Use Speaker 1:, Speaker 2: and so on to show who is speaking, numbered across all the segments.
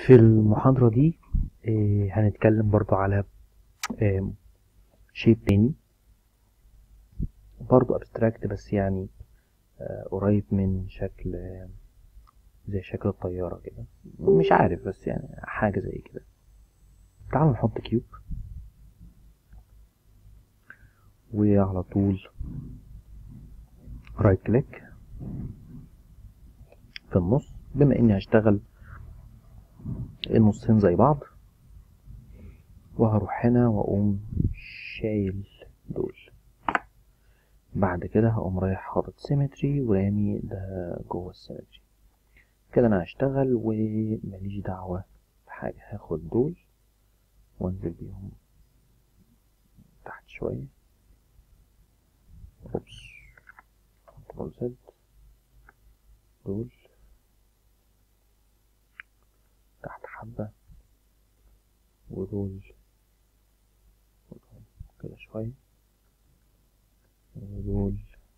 Speaker 1: في المحاضرة دي آه، هنتكلم برضو على شيب تاني برضو ابستراكت بس يعني آه، قريب من شكل آه، زي شكل الطيارة كده مش عارف بس يعني حاجة زي كده تعالوا نحط كيوب وعلى طول رايت كليك في النص بما اني هشتغل النصين زي بعض وهروح هنا واقوم شايل دول بعد كده هقوم رايح حاطط سيمتري ورامي ده جوه السيمتري كده انا هشتغل وماليش دعوة بحاجة هاخد دول وانزل بيهم تحت شوية اوبس كنترول زد دول تحت حبة ودول خدهم كده شوية ودول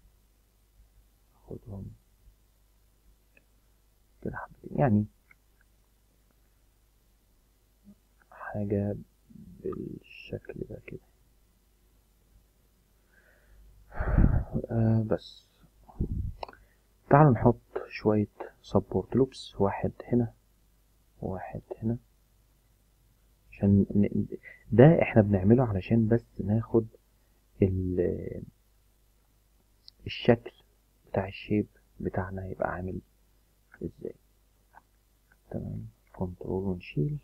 Speaker 1: خدهم كده حبتين يعني حاجة بالشكل ده كده آه بس تعالوا نحط شوية سبورت لوبس واحد هنا وواحد هنا عشان ن- ده احنا بنعمله علشان بس ناخد ال- الشكل بتاع الشيب بتاعنا هيبقى عامل ازاي تمام كنترول ونشيل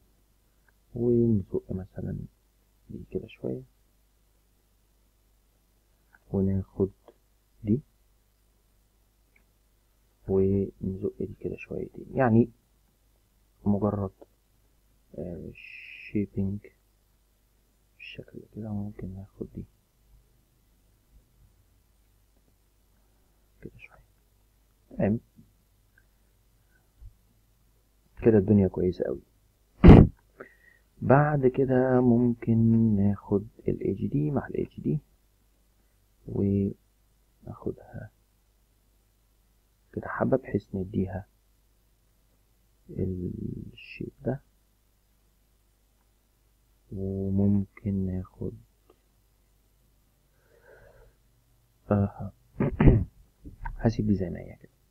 Speaker 1: ونزق مثلا دي كده شوية وناخد دي ونزق دي كده شويتين يعني مجرد شيبينج بالشكل ده كده ممكن ناخد دي كده شوية تمام كده الدنيا كويسة قوي بعد كده ممكن ناخد ال HD مع ال HD وناخدها كده حبة بحيث نديها الشيب ده وممكن ناخد آه. هسيب دي زي ما هي كده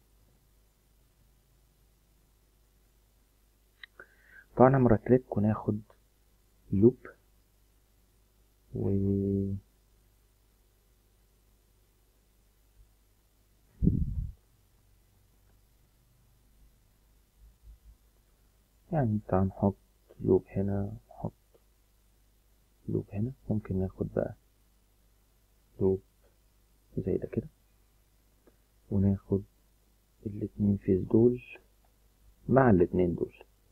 Speaker 1: طبعا نعمل رايت كليك وناخد لوب و يعني تعال نحط لوب هنا نحط لوب هنا ممكن ناخد بقى لوب زي ده كده وناخد الاتنين فيس دول مع الاتنين دول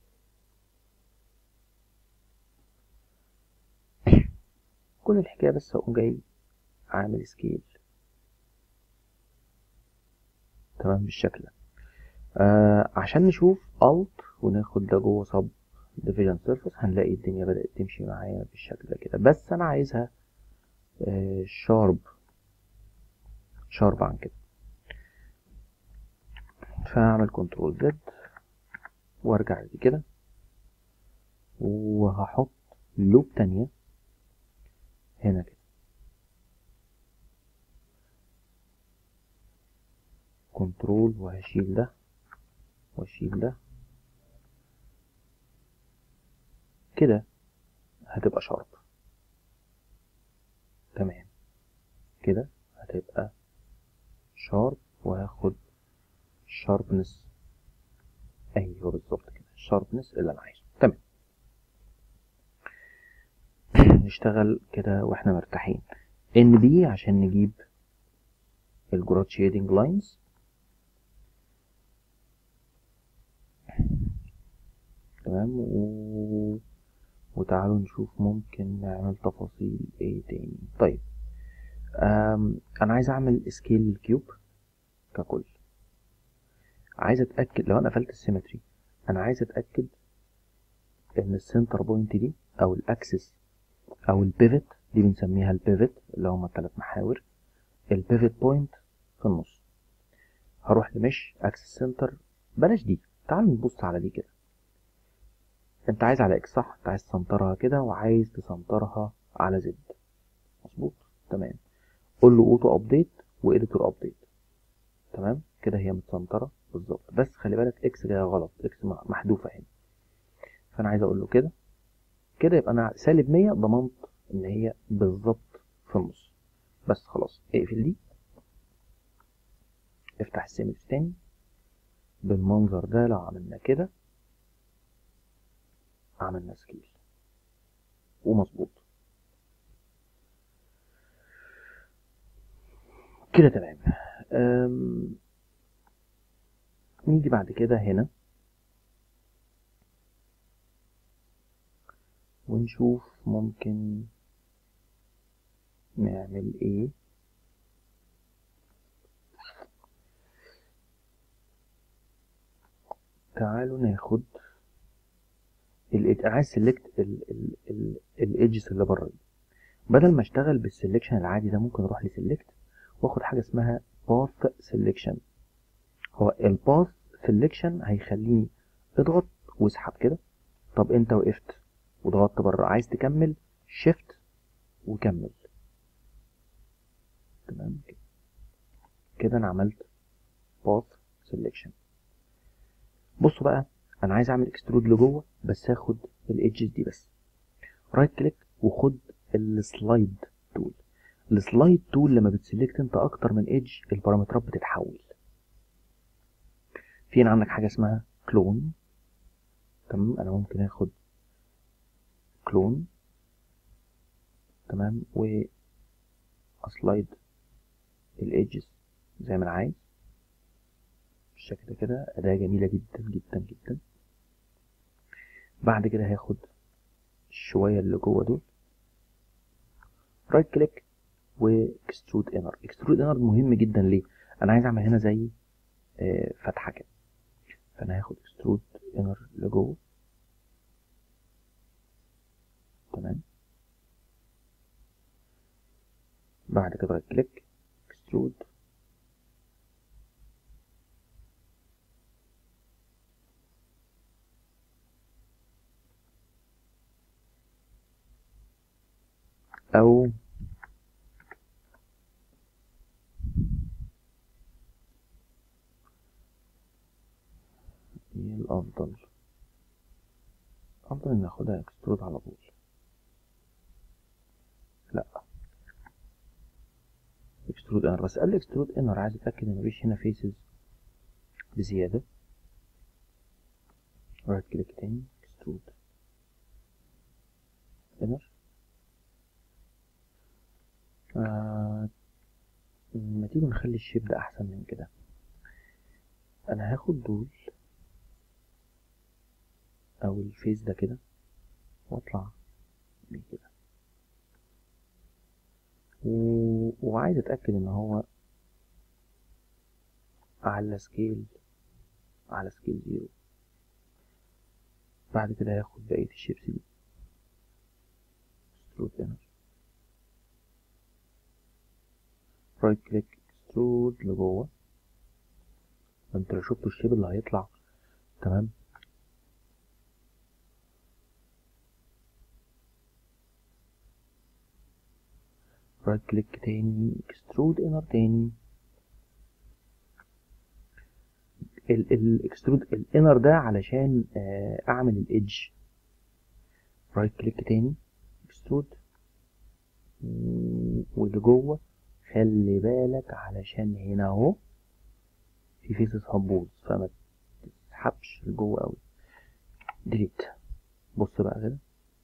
Speaker 1: كل الحكاية بس هقوم جاي عامل سكيل تمام بالشكل ده آه عشان نشوف alt وناخد ده جوه sub division surface هنلاقي الدنيا بدأت تمشي معايا بالشكل ده كده بس انا عايزها آه شارب شارب عن كده فاعمل كنترول زد وارجع دي كده وهحط لوب تانية هنا كده كنترول وهشيل ده واشيل ده كده هتبقى شارب تمام كده هتبقى شارب وهاخد شاربنس ايوه بالظبط كده الشاربنس اللي انا عايزه تمام نشتغل كده واحنا مرتاحين ان بي عشان نجيب الجراد شيدنج لاينز تمام و... وتعالوا نشوف ممكن نعمل تفاصيل ايه تاني طيب أم... انا عايز اعمل سكيل للكيوب ككل عايز اتاكد لو انا قفلت السيمتري انا عايز اتاكد ان السنتر بوينت دي او الاكسس او البيفت دي بنسميها البيفت اللي هما الثلاث محاور البيفت بوينت في النص هروح لمش اكسس سنتر بلاش دي تعالوا نبص على دي كده انت عايز على اكس صح انت عايز تسنترها كده وعايز تسنترها على زد مظبوط تمام قول له اوتو ابديت واديتور ابديت تمام كده هي متسنتره بالظبط بس خلي بالك اكس جايه غلط اكس محذوفه هنا فانا عايز اقول له كده كده يبقى انا سالب 100 ضمنت ان هي بالظبط في النص بس خلاص اقفل دي افتح السيمكس تاني بالمنظر ده لو عملنا كده عملنا سكيل ومظبوط كده تمام نيجي بعد كده هنا ونشوف ممكن نعمل ايه تعالوا ناخد انا عايز سيلكت الايدجز اللي بره دي بدل ما اشتغل بالسلكشن العادي ده ممكن اروح لسيلكت واخد حاجه اسمها باث سيلكشن هو الباث سيلكشن هيخليني اضغط واسحب كده طب انت وقفت وضغطت بره عايز تكمل شيفت وكمل تمام كده كده انا عملت باث سيلكشن بصوا بقى انا عايز اعمل اكسترود لجوه بس هاخد الايدجز دي بس رايت كليك وخد السلايد تول السلايد تول لما بتسلكت انت اكتر من ايدج البارامترات بتتحول في هنا عندك حاجه اسمها كلون تمام انا ممكن اخد كلون تمام و اسلايد الايدجز زي ما انا عايز بالشكل ده كده اداة جميلة جدا جدا جدا بعد كده هاخد شوية اللي جوه دول رايت كليك واكسترود انر اكسترود انر مهم جدا ليه انا عايز اعمل هنا زي آه فتحة كده فانا هاخد اكسترود انر لجوه تمام بعد كده رايت كليك اكسترود أو ايه الأفضل أفضل إن ناخدها اكسترود على طول لأ اكسترود انر بس قال لي اكسترود انر عايز اتأكد إن مفيش هنا فيسز بزيادة رايت كليك تاني اكسترود انر آه ما تيجي نخلي الشيب ده احسن من كده انا هاخد دول او الفيس ده كده واطلع بيه كده و... وعايز اتاكد ان هو على سكيل على سكيل زيرو بعد كده هاخد بقيه الشيبس دي ستروت انر رايت كليك اكسترود لجوه انت لو شفتوا الشيب اللي هيطلع تمام رايت كليك تاني اكسترود انر تاني الاكسترود الانر ده علشان اعمل الايدج رايت كليك تاني اكسترود واللي جوه خلي بالك علشان هنا اهو في فيسز هتبوظ فما تسحبش لجوه قوي ديليت بص بقى كده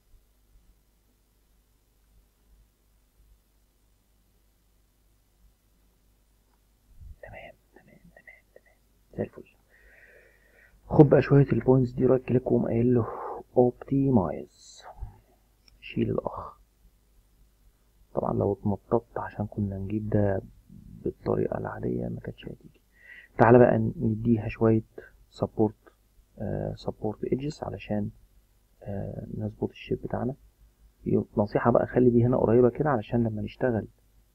Speaker 1: تمام تمام تمام تمام زي الفل خد بقى شويه البوينتس دي رايت كليك وقوم قايل له اوبتيمايز شيل الاخ طبعا لو اتنططت عشان كنا نجيب ده بالطريقة العادية ما كانتش هتيجي تعالى بقى نديها شوية سبورت سبورت ايدجز علشان آه نظبط الشيب بتاعنا نصيحة بقى خلي دي هنا قريبة كده علشان لما نشتغل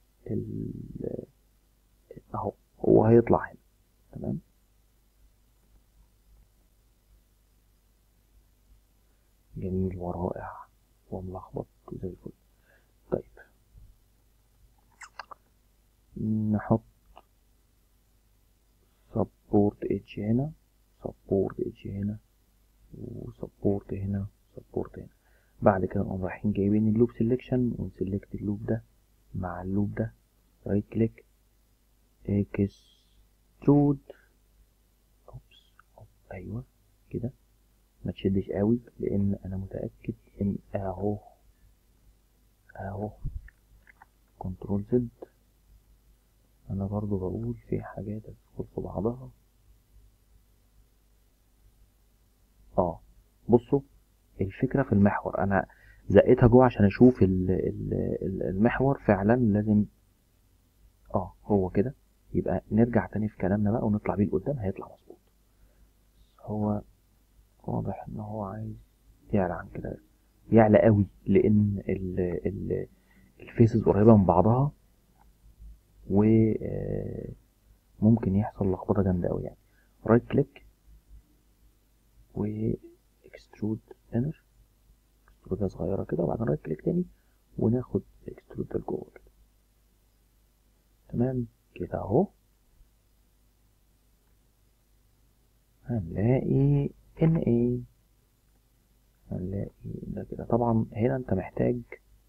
Speaker 1: اهو هو هيطلع هنا تمام جميل ورائع وملخبط زي الفل طيب نحط سبورت ايدج هنا سبورت ايدج هنا وسبورت هنا سبورت هنا بعد كده نقوم رايحين جايبين اللوب سيلكشن ونسلكت اللوب ده مع اللوب ده رايت كليك اكسترود اوبس أوب. ايوه كده ما تشدش قوي لان انا متاكد ان اهو اهو كنترول زد انا برضو بقول في حاجات هتدخل في بعضها اه بصوا الفكرة في المحور انا زقيتها جوه عشان اشوف ال- ال- ال- المحور فعلا لازم اه هو كده يبقى نرجع تاني في كلامنا بقى ونطلع بيه لقدام هيطلع مظبوط هو واضح ان هو عايز يعلى عن كده يعلى قوي لان ال ال الفيسز قريبة من بعضها و آه، ممكن يحصل لخبطة جامدة قوي يعني رايت كليك و اكسترود انر اكسترودة صغيرة كده وبعدين رايت كليك تاني وناخد اكسترود ده لجوه كده تمام كده اهو هنلاقي ان ايه هنلاقي ده كده طبعا هنا انت محتاج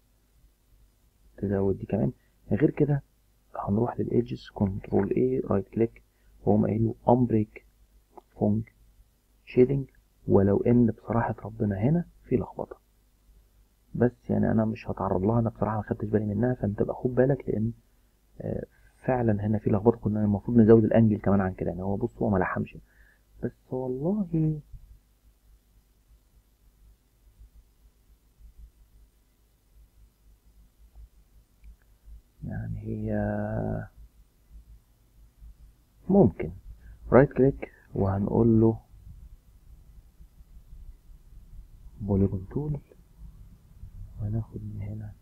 Speaker 1: تزود دي كمان غير كده هنروح للايدجز كنترول ايه رايت كليك واقوم قايل له امبريك فونج شيدنج ولو ان بصراحة ربنا هنا في لخبطة بس يعني انا مش هتعرض لها انا بصراحة ما خدتش بالي منها فانت تبقى خد بالك لان آه، فعلا هنا في لخبطة كنا المفروض نزود الانجل كمان عن كده يعني هو بص هو ما لحمش بس والله يعني هي ممكن رايت كليك وهنقول له بوليجون تول وهناخد من هنا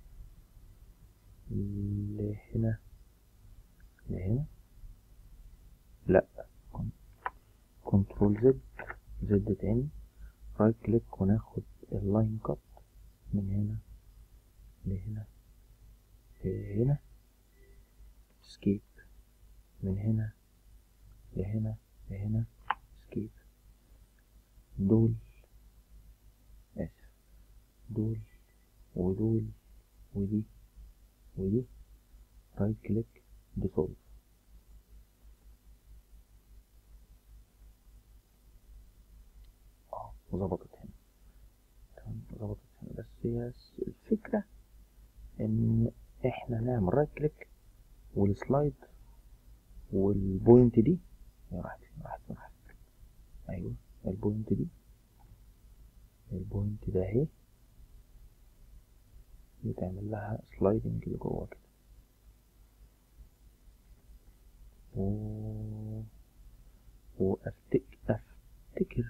Speaker 1: لهنا لهنا لا كنترول زد زد تاني رايت كليك وناخد اللاين كات من هنا لهنا لهنا سكيب من هنا لهنا لهنا سكيب دول اسف دول ودول ودي ودي رايت كليك ديسولف اه وظبطت هنا تمام ظبطت هنا بس هي س- الفكرة ان احنا نعمل رايت كليك والسلايد والبوينت دي هي راحت فين راحت فين راحت فين ايوه البوينت دي البوينت ده اهي يتعمل لها سلايدنج لجوه كده و وافتك افتكر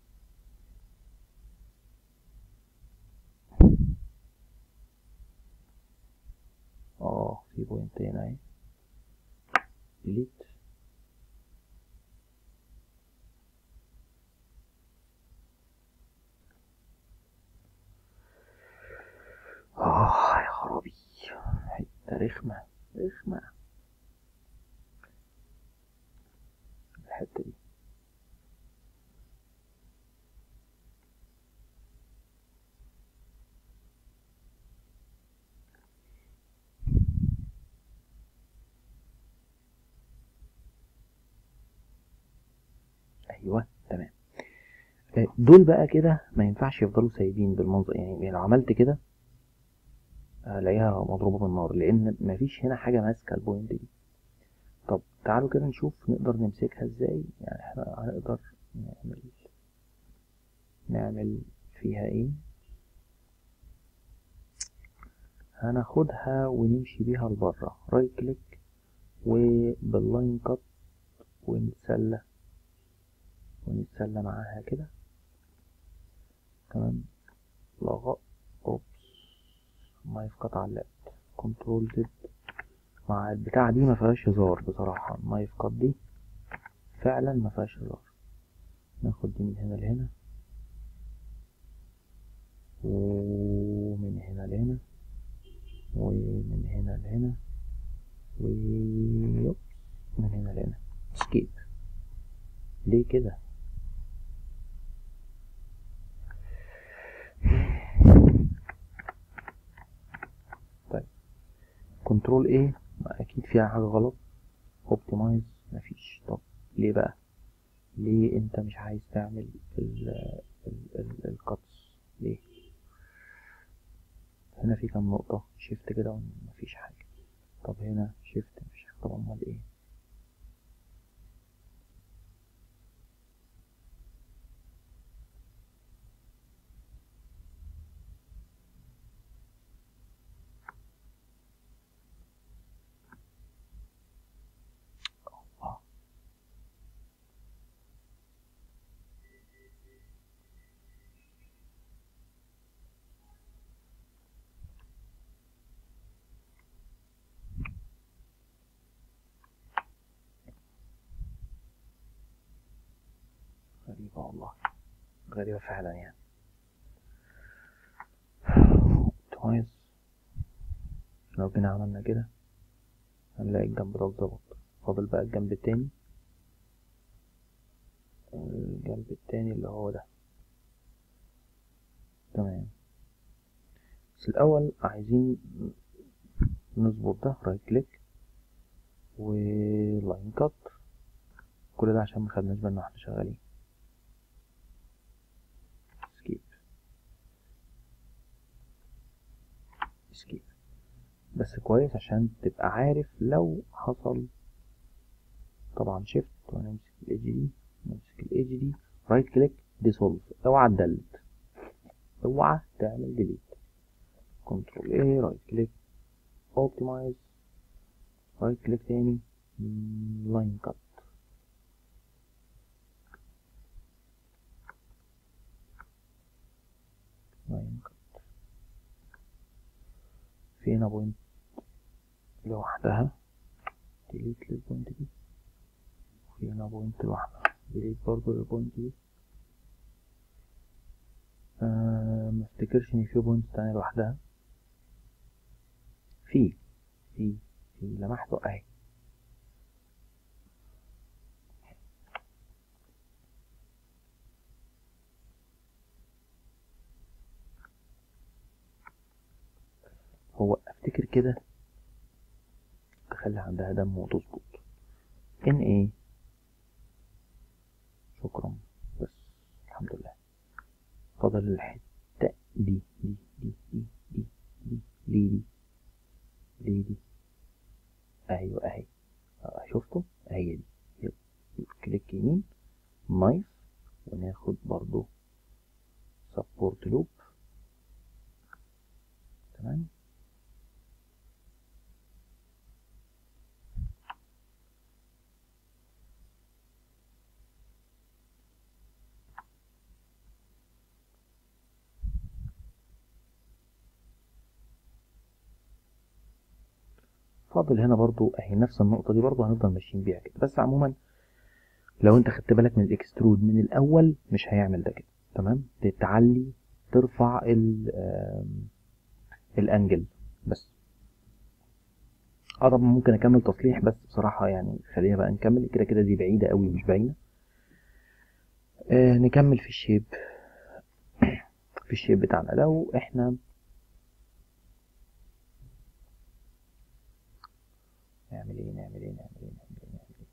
Speaker 1: اه في بوينت هنا اهي ديليت اه يا خرابي حتة رخمة رخمة الحتة دي ايوه تمام آه، دول بقى كده ما ينفعش يفضلوا سايبين بالمنظر يعني لو عملت كده هلاقيها مضروبة بالنار لأن مفيش هنا حاجة ماسكة البوينت دي طب تعالوا كده نشوف نقدر نمسكها ازاي يعني احنا هنقدر نعمل نعمل فيها ايه هناخدها ونمشي بيها لبره رايت كليك وباللاين كات ونتسلى ونتسلى معاها كده تمام لغاء اوبس مايف قطع اللاب كنترول زد مع البتاعة دي ما فيهاش هزار بصراحة المايف كات دي فعلا ما فيهاش هزار ناخد دي من هنا لهنا ليه كده طيب كنترول ايه اكيد فيها حاجه غلط اوبتمايز مفيش طب ليه بقى ليه انت مش عايز تعمل الكاتس ليه هنا في كام نقطة شيفت كده ومفيش حاجة طب هنا شيفت مفيش حاجة طب امال ايه الله. غريبة والله غريبة فعلا يعني كويس لو جينا عملنا كده هنلاقي الجنب ده اتظبط فاضل بقى الجنب التاني الجنب التاني اللي هو ده تمام بس الأول عايزين نظبط ده رايت كليك ولاين كات كل ده عشان مخدناش بالنا واحنا شغالين سكيب سكيب بس كويس عشان تبقى عارف لو حصل طبعا شيفت ونمسك الايدج دي نمسك الايدج دي رايت كليك ديسولف اوعى تدلت اوعى تعمل ديليت كنترول ايه رايت كليك اوبتمايز رايت كليك تاني لاين كات لاين كات في هنا بوينت لوحدها ديليت للبوينت دي وفي هنا بوينت لوحدها ديليت برضو للبوينت دي آه ما افتكرش ان في بوينت تانية لوحدها في في في لمحته اهي هو افتكر كده تخلي عندها دم وتظبط ان ايه شكرا بس الحمد لله فاضل الحتة دي دي دي دي دي دي ليه دي ليه دي ايوه اهي آه، شفتوا اهي دي يلا. كليك يمين نايف وناخد برضو سبورت لوب تمام فاضل هنا برضو اهي نفس النقطة دي برضو هنفضل ماشيين بيها كده بس عموما لو انت خدت بالك من الاكسترود من الاول مش هيعمل ده كده تمام تعلي ترفع ال آم، الانجل بس اه طبعا ممكن اكمل تصليح بس بصراحة يعني خلينا بقى نكمل كده كده دي بعيدة قوي مش باينة آه نكمل في الشيب في الشيب بتاعنا لو احنا نعمل ايه نعمل ايه نعمل ايه نعمل ايه نعمل ايه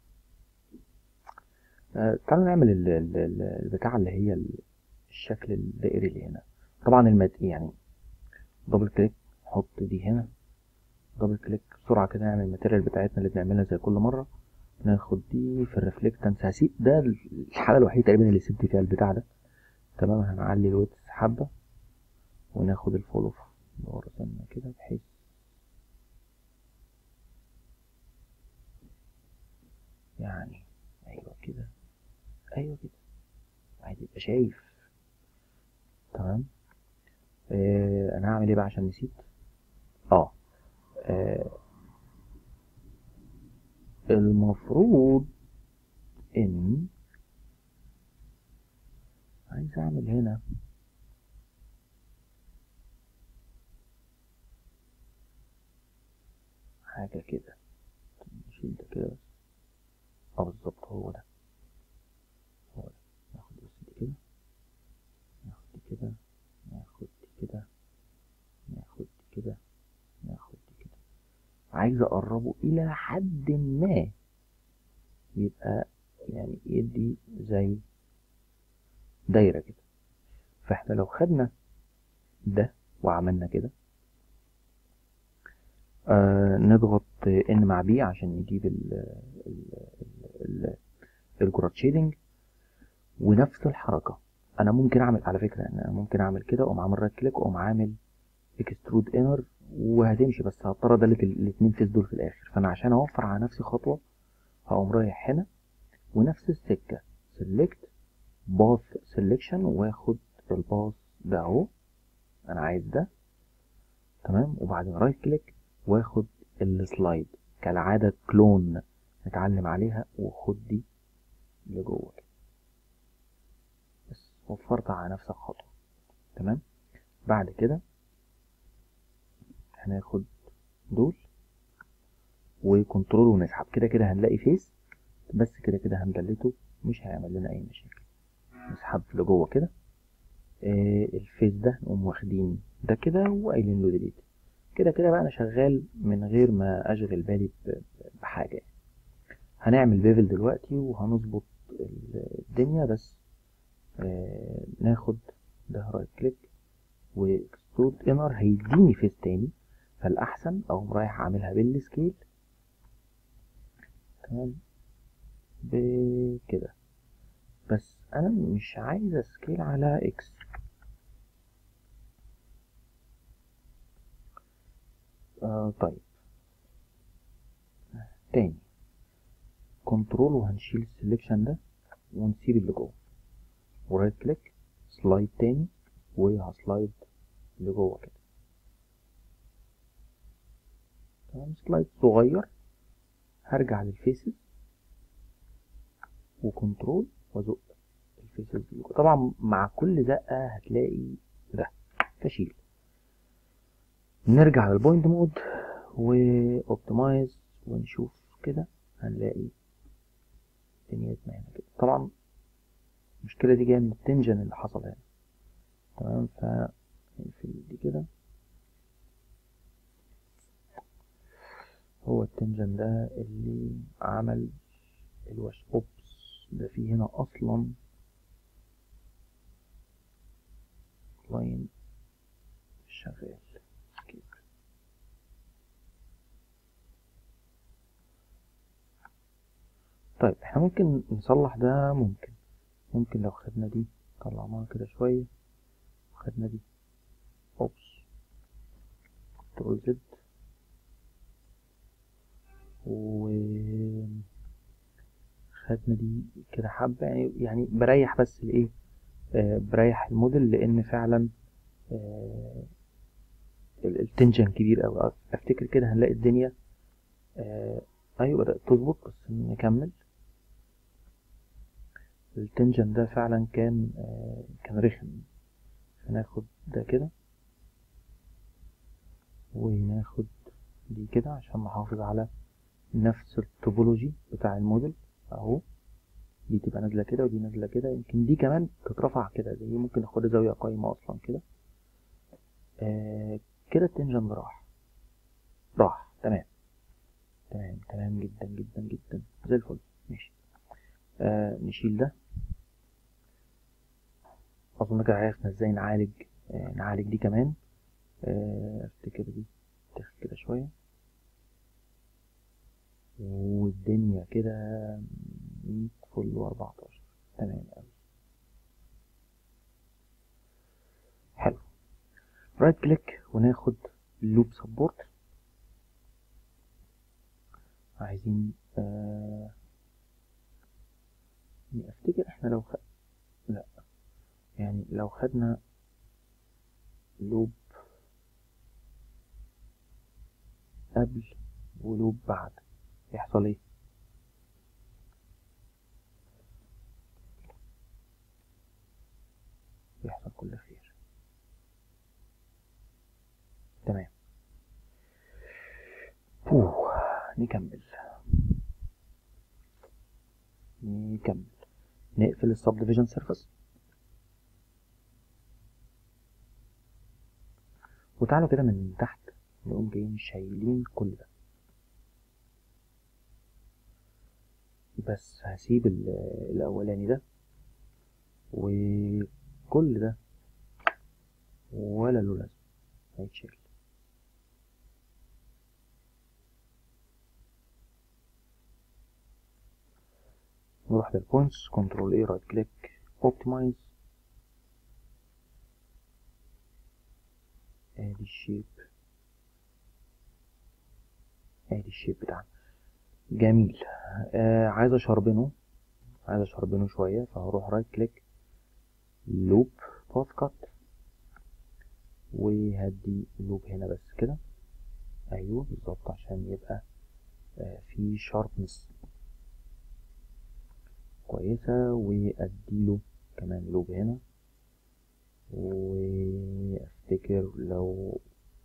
Speaker 1: آه تعالوا نعمل ال- ال- ال- البتاع اللي هي ال- الشكل الدائري اللي هنا طبعا المد يعني دبل كليك نحط دي هنا دبل كليك بسرعة كده نعمل الماتيريال بتاعتنا اللي بنعملها زي كل مرة ناخد دي في الريفلكتنس هسيب ده الحالة الوحيدة تقريبا اللي سبت فيها البتاع ده تمام هنعلي الويتس حبة وناخد الفول اوف ورا سنة كده بحيث يعني ايوه كده ايوه كده عايز يبقى شايف تمام آه انا هعمل ايه بقى عشان نسيت اه, آه المفروض ان عايز اعمل هنا حاجة كده نشيل ده كده بس اه بالظبط هو ده عايز اقربه الى حد ما يبقى يعني يدي زي دايرة كده فاحنا لو خدنا ده وعملنا كده آه نضغط ان مع بي عشان نجيب ال ال الجراد شيدنج ونفس الحركة انا ممكن اعمل على فكرة انا ممكن اعمل كده اقوم عامل رايت كليك واقوم عامل اكسترود انر وهتمشي بس هضطر ادلت الاتنين فيس دول في الاخر فانا عشان اوفر على نفسي خطوة هقوم رايح هنا ونفس السكة select باث selection واخد الباث ده اهو انا عايز ده تمام وبعدين رايت كليك واخد السلايد كالعادة كلون نتعلم عليها وخد دي لجوه كده بس وفرت على نفسك خطوة تمام بعد كده هناخد دول وكنترول ونسحب كده كده هنلاقي فيس بس كده كده هندلته مش هيعمل لنا اي مشاكل نسحب لجوه كده آه الفيس ده نقوم واخدين ده كده وقايلين له ديليت كده كده بقى انا شغال من غير ما اشغل بالي بحاجه هنعمل بيفل دلوقتي وهنظبط الدنيا بس آه ناخد ده رايت كليك واكسترود انر هيديني فيس تاني فالاحسن اقوم رايح اعملها بالسكيل تمام بكده بس انا مش عايز اسكيل على اكس آه طيب تاني كنترول وهنشيل السلكشن ده ونسيب اللي جوه ورايت كليك سلايد تاني وهسلايد لجوه كده تمام سلايد صغير هرجع للفيسز وكنترول وازق الفيسز دي طبعا مع كل زقه هتلاقي ده فشيل نرجع للبوينت مود واوبتمايز ونشوف كده هنلاقي دنيتنا هنا كده طبعا المشكله دي جايه من التنجن اللي حصل هنا تمام ف في دي كده هو التنجن ده اللي عمل الوش اوبس ده في هنا اصلا لاين شغال طيب احنا ممكن نصلح ده ممكن ممكن لو خدنا دي طلعناها كده شوية وخدنا دي اوبس كنترول زد و خدنا دي كده حبة يعني يعني بريح بس الايه آه بريح الموديل لان فعلا آه التنشن كبير اوي افتكر كده هنلاقي الدنيا آه ايوه بدأت تظبط بس نكمل التنشن ده فعلا كان آه كان رخم هناخد ده كده وناخد دي كده عشان نحافظ على نفس التوبولوجي بتاع الموديل اهو دي تبقى نازله كده ودي نازله كده يمكن دي كمان تترفع كده زي ممكن ناخدها زاويه قايمه اصلا كده آه كده التنجن راح راح تمام تمام تمام جدا جدا جدا زي الفل ماشي آه نشيل ده اظن كده عرفنا ازاي نعالج آه نعالج دي كمان آه افتكر دي تاخد كده شويه والدنيا كده مية فل واربعتاشر تمام اوي حلو رايت كليك وناخد لوب سبورت عايزين آه افتكر احنا لو خ... لا يعني لو خدنا لوب قبل ولوب بعد يحصل ايه يحصل كل خير تمام أوه. نكمل نكمل نقفل السب ديفيجن سيرفيس وتعالوا كده من تحت نقوم جايين شايلين كل ده بس هسيب ال- الاولاني ده وكل ده ولا له لازمه هيتشال نروح للبوينتس كنترول اي رايت كليك اوبتمايز ادي الشيب ادي الشيب بتاعنا جميل آه عايز اشربنه عايز اشربنه شويه فهروح رايت كليك لوب باث كات وهدي لوب هنا بس كده ايوه بالظبط عشان يبقى آه في شاربنس كويسة وأديله كمان لوب هنا وأفتكر لو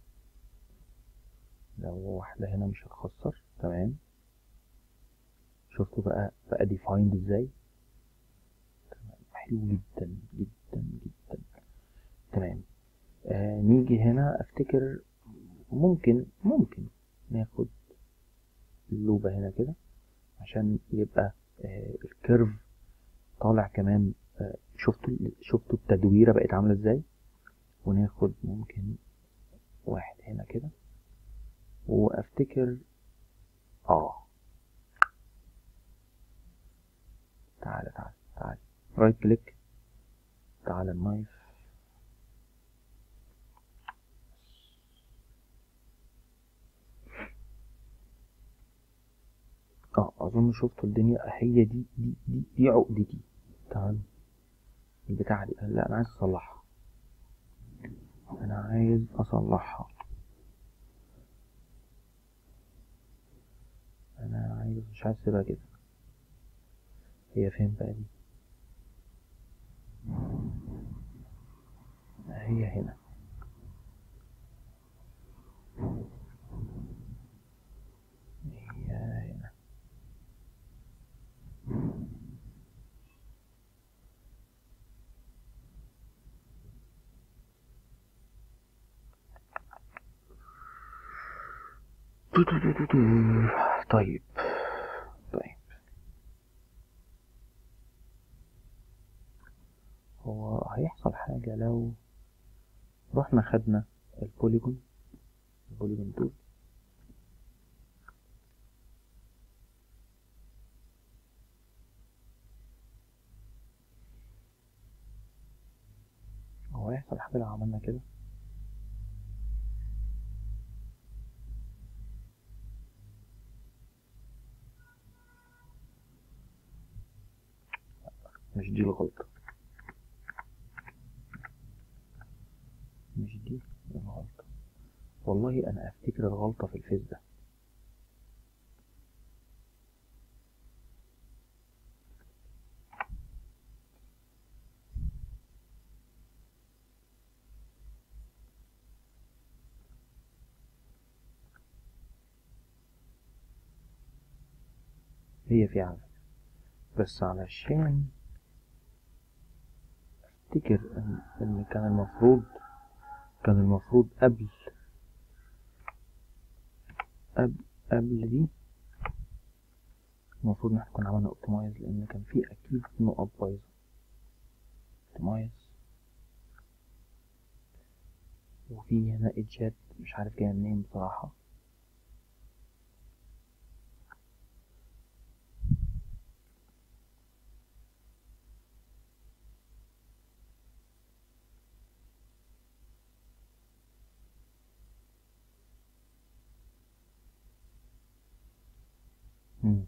Speaker 1: لو واحدة هنا مش هتخسر تمام شفتوا بقى بقى ديفايند ازاي تمام حلو جدا جدا جدا تمام آه نيجي هنا افتكر ممكن ممكن ناخد اللوبة هنا كده عشان يبقى آه الكيرف طالع كمان آه شفتوا شفتوا التدويرة بقت عاملة ازاي وناخد ممكن واحد هنا كده وافتكر اه تعالى تعالى تعالى رايت كليك تعالى النايف اه اظن شفتوا الدنيا هي دي دي دي, دي عقدتي تعال البتاعة دي لا انا عايز اصلحها انا عايز اصلحها انا عايز مش عايز اسيبها كده هي فين بقى دي هي هنا هي هنا طيب طيب هو هيحصل حاجة لو رحنا خدنا البوليجون البوليجون دول هو هيحصل حاجة لو عملنا كده مش دي الغلطة مش دي الغلطة والله أنا أفتكر الغلطة في الفيس ده هي في عمل بس علشان افتكر ان, إن كان المفروض كان المفروض قبل قبل قبل دي المفروض ان احنا كنا عملنا اوبتمايز لان كان في اكيد نقط بايظه اوبتمايز وفي هنا ايدجات مش عارف جايه منين بصراحه مم.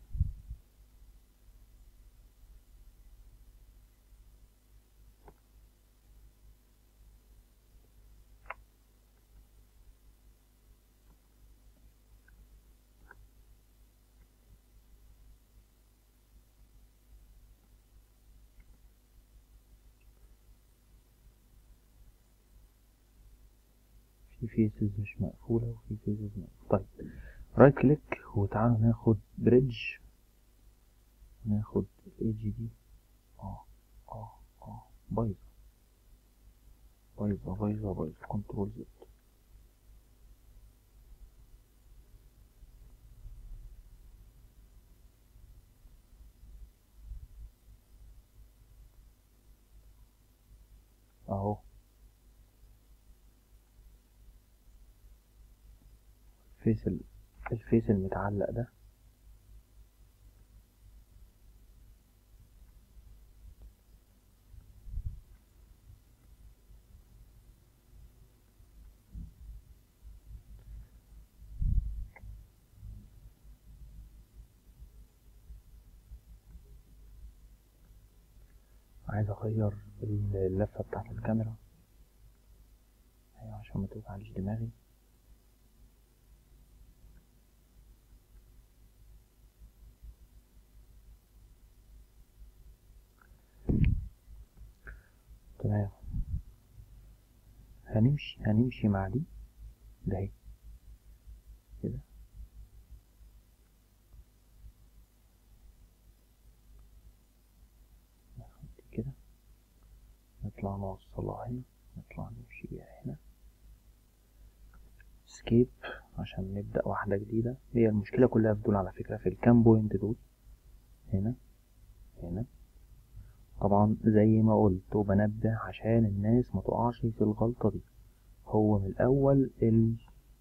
Speaker 1: في فيسز مش مقفولة وفي فيسز مقفولة طيب رايت كليك وتعالوا ناخد بريدج ناخد الايدج دي اه اه اه بايظة بايظة بايظة بايظة كنترول زد اهو الفيس ال- الفيس المتعلق ده عايز اغير اللفة بتاعت الكاميرا ايوه عشان ما توجعليش دماغي تمام هنمشي هنمشي مع دي ده اهي كده ناخد دي كده نطلع نوصلها هنا نطلع نمشي بيها هنا سكيب عشان نبدأ واحدة جديدة هي المشكلة كلها في دول على فكرة في الكام بوينت دول هنا هنا طبعا زي ما قلت وبنبه عشان الناس ما تقعش في الغلطة دي هو من الأول ال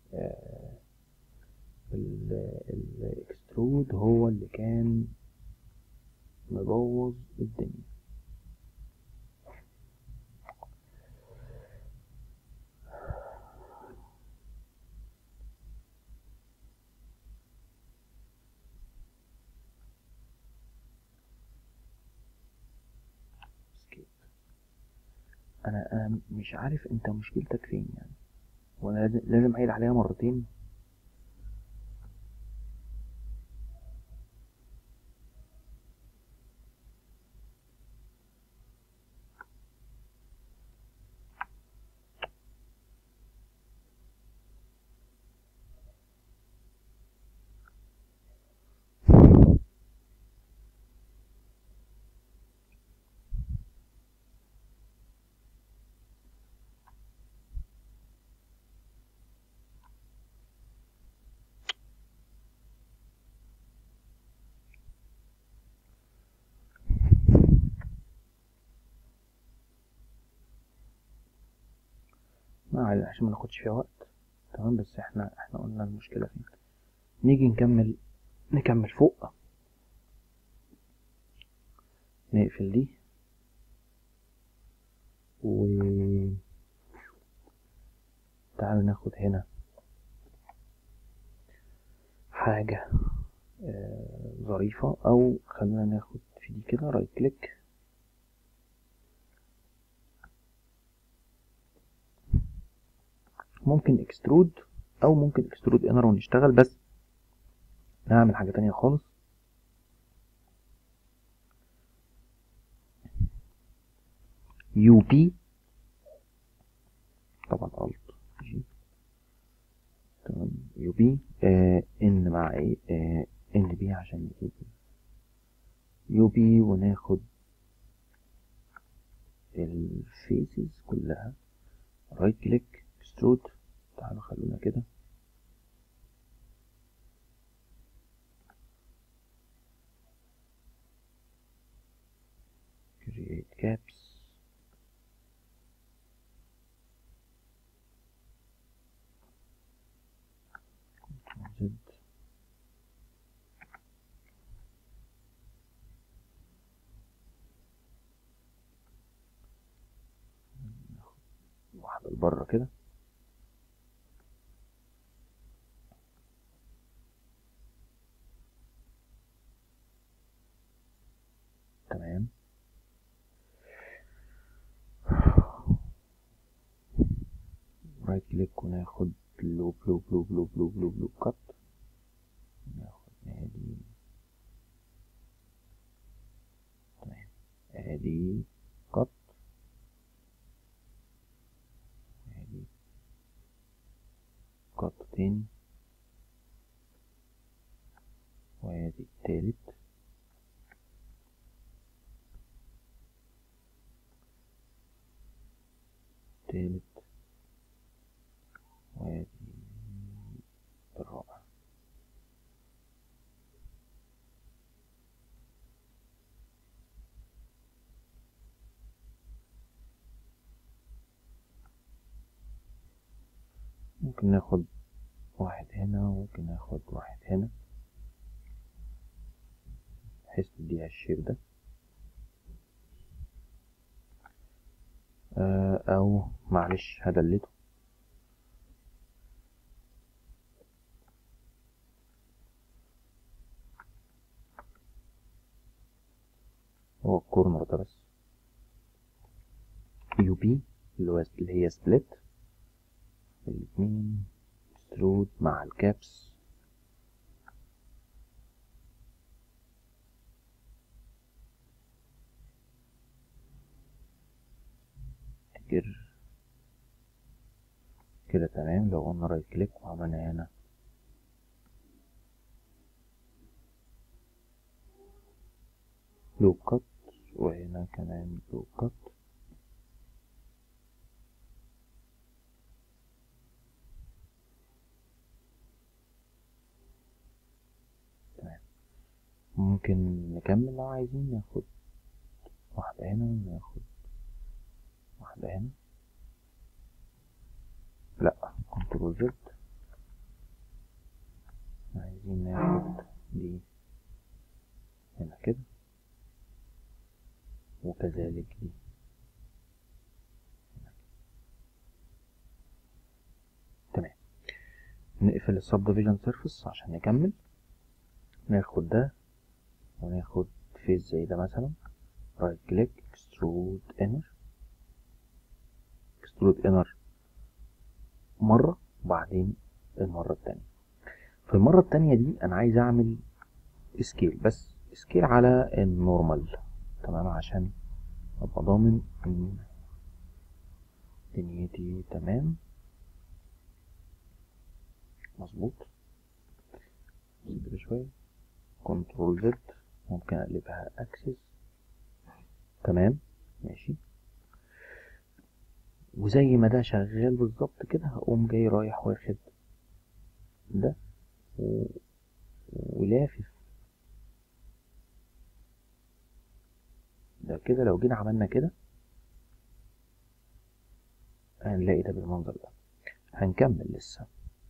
Speaker 1: الاكسترود هو اللي كان مبوظ الدنيا سكيب انا انا مش عارف انت مشكلتك فين يعني وانا لازم لازم اعيد عليها مرتين ما علينا عشان ما ناخدش فيها وقت تمام بس احنا احنا قلنا المشكلة فين نيجي نكمل نكمل فوق نقفل دي و تعالوا ناخد هنا حاجة آه، ظريفة او خلينا ناخد في دي كده رايت كليك ممكن اكسترود او ممكن اكسترود انر ونشتغل بس نعمل حاجة تانية خالص يو بي طبعا الت جي تمام يو بي آه ان مع ايه آه ان بي عشان نجيب يو بي وناخد الفيسز كلها رايت كليك اكسترود تعالوا خلونا كده create caps Control Z ناخد واحدة لبره كده تمام رايت كليك وناخد بلو بلو بلو بلو بلو بلو بلو كات ناخد ادي تمام ادي كات ادي كات تاني وادي التالت التالت وادي الرابع ممكن ناخد واحد هنا وممكن ناخد واحد هنا بحيث نديها الشيب ده آه، او معلش هدلته هو الكورنر ده بس يو بي اللي هو اللي هي سبليت الاتنين سترود مع الكابس افتكر كده تمام لو قلنا رايت كليك وعملنا هنا لوب كات وهنا كمان لوب كات تمام ممكن نكمل لو عايزين ناخد واحدة هنا وناخد واحدة هنا لا كنترول زد عايزين ناخد دي هنا كده وكذلك دي تمام نقفل السب ديفيجن سيرفيس عشان نكمل ناخد ده وناخد فيس زي ده مثلا رايت كليك اكسترود انر اكسترود انر مرة وبعدين المرة التانية في المرة التانية دي انا عايز اعمل سكيل بس سكيل على النورمال تمام عشان ابقى ضامن ان دنيتي تمام مظبوط كده شوية كنترول زد ممكن اقلبها اكسس تمام ماشي وزي ما ده شغال بالظبط كده هقوم جاي رايح واخد ده و... ولافف ده كده لو جينا عملنا كده هنلاقي ده بالمنظر ده هنكمل لسه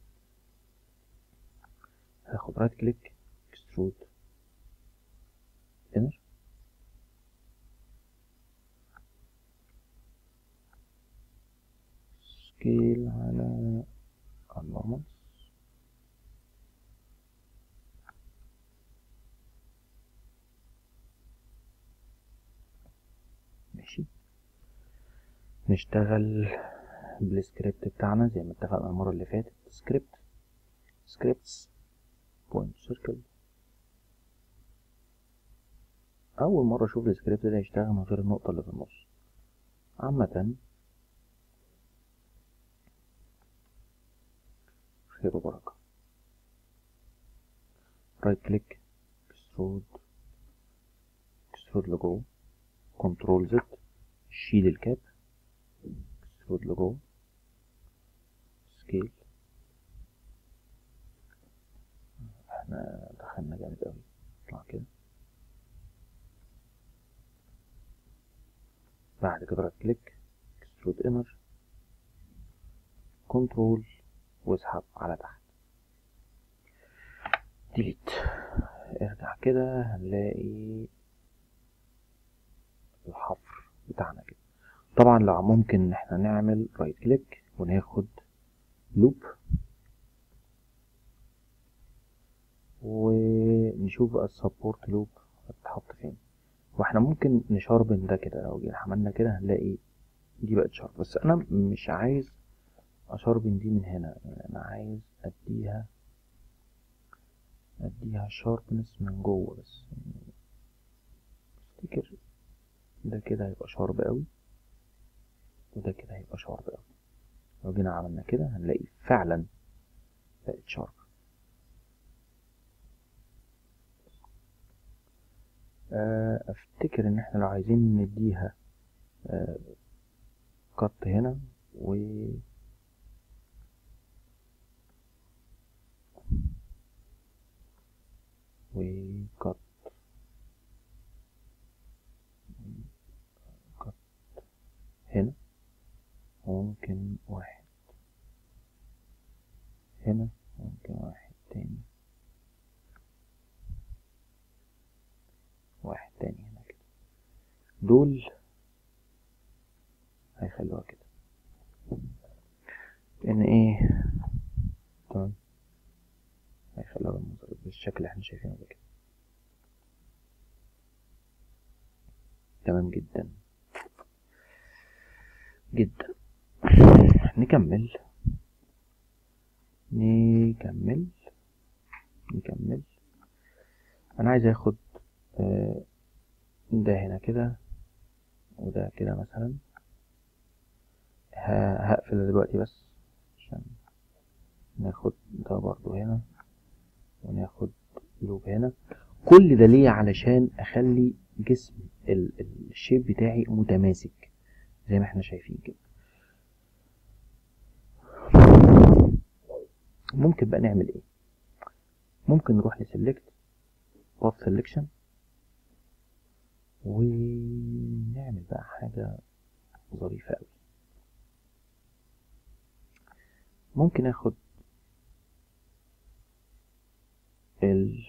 Speaker 1: هاخد رايت كليك اكسترود انر سكيل على النورمال ماشي نشتغل بالسكريبت بتاعنا زي ما اتفقنا المرة اللي فاتت سكريبت سكريبتس بوينت سيركل أول مرة أشوف السكريبت ده يشتغل من غير النقطة اللي في النص عامة خير وبركة رايت كليك اكسترود اكسترود لجوه كنترول زد شيل الكاب اكسترود لجوه سكيل احنا دخلنا جامد قوي نطلع كده بعد كده رايت كليك اكسترود انر كنترول واسحب على تحت ديليت ارجع كده هنلاقي الحفر بتاعنا كده طبعا لو ممكن ان احنا نعمل رايت كليك وناخد لوب ونشوف بقى السبورت لوب هتتحط فين واحنا ممكن نشاربن ده كده لو جينا عملنا كده هنلاقي دي بقت شارب بس انا مش عايز اشاربن دي من هنا يعني انا عايز اديها اديها شاربنس من جوه بس يعني افتكر ده كده هيبقى شارب قوي وده كده هيبقى شارب قوي لو جينا عملنا كده هنلاقي فعلا بقت شارب افتكر ان احنا لو عايزين نديها قط هنا و وقط قط هنا ممكن واحد هنا ممكن واحد تاني واحد تاني هنا كده دول هيخلوها كده ان ايه تمام هيخلوها بالمنظر بالشكل اللي احنا شايفينه ده كده تمام جدا جدا نكمل نكمل نكمل انا عايز اخد آه، ده هنا كده وده كده مثلا ه- هقفل ده دلوقتي بس عشان ناخد ده برضو هنا وناخد لوب هنا كل ده ليه علشان اخلي جسم ال- ال- الشيب بتاعي متماسك زي ما احنا شايفين كده ممكن بقى نعمل ايه ممكن نروح لسلكت باث سelection ونعمل بقى حاجة ظريفة أوي ممكن اخد ال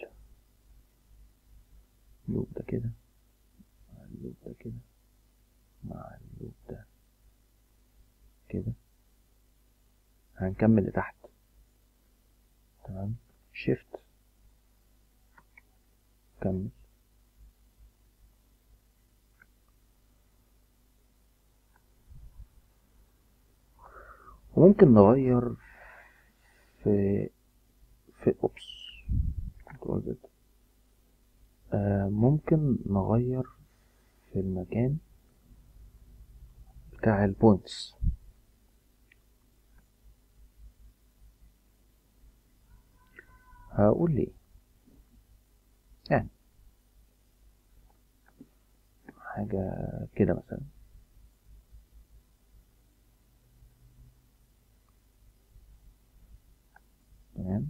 Speaker 1: اللوب ده كده مع اللوب ده كده مع اللوب ده كده هنكمل لتحت تمام شيفت كمل وممكن نغير في في اوبس كنترول زد آه ممكن نغير في المكان بتاع البوينتس هقول ليه يعني حاجة كده مثلا تمام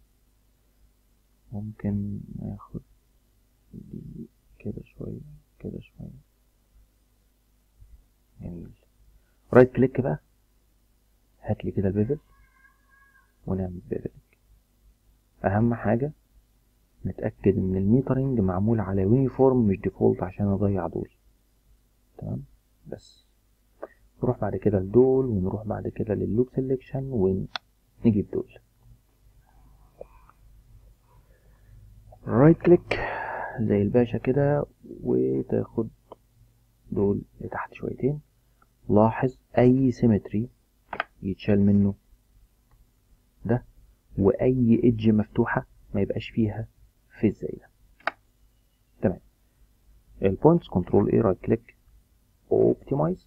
Speaker 1: ممكن ناخد دي كده شوية كده شوية جميل رايت كليك بقى هات لي كده البيفل ونعمل بيفل اهم حاجة نتأكد ان الميترنج معمول على يونيفورم مش ديفولت عشان اضيع دول تمام بس نروح بعد كده لدول ونروح بعد كده لللوب سيلكشن ونجيب دول رايت كليك زي الباشا كده وتاخد دول لتحت شويتين لاحظ اي سيمتري يتشال منه ده واي ايدج مفتوحة ما يبقاش فيها في زي ده تمام البوينتس كنترول ايه رايت كليك اوبتمايز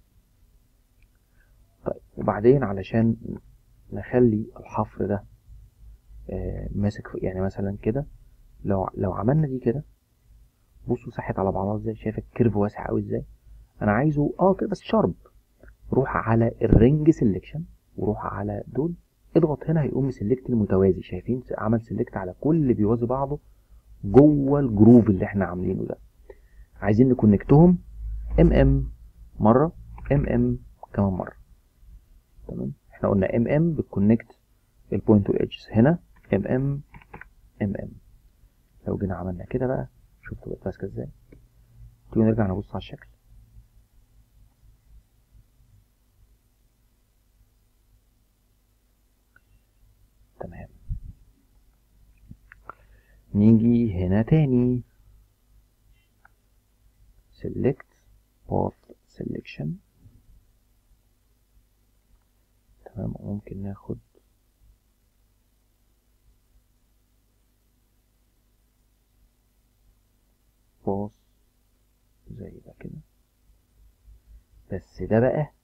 Speaker 1: طيب وبعدين علشان نخلي الحفر ده آه ماسك في- يعني مثلا كده لو لو عملنا دي كده بصوا ساحت على بعضها ازاي شايف الكيرف واسع قوي ازاي انا عايزه اه كده بس شارب روح على الرينج سيلكشن وروح على دول اضغط هنا هيقوم سيلكت المتوازي شايفين عمل سيلكت على كل اللي بيوازي بعضه جوه الجروف اللي احنا عاملينه ده عايزين نكونكتهم ام ام مره ام ام كمان مره تمام احنا قلنا ام ام بتكونكت البوينت والايدجز هنا ام ام ام ام لو جينا عملنا كده بقى شفتوا بقت ماسكه ازاي تيجي نرجع نبص على الشكل تمام نيجي هنا تاني select path selection تمام ممكن ناخد باص زي ده كده بس ده بقى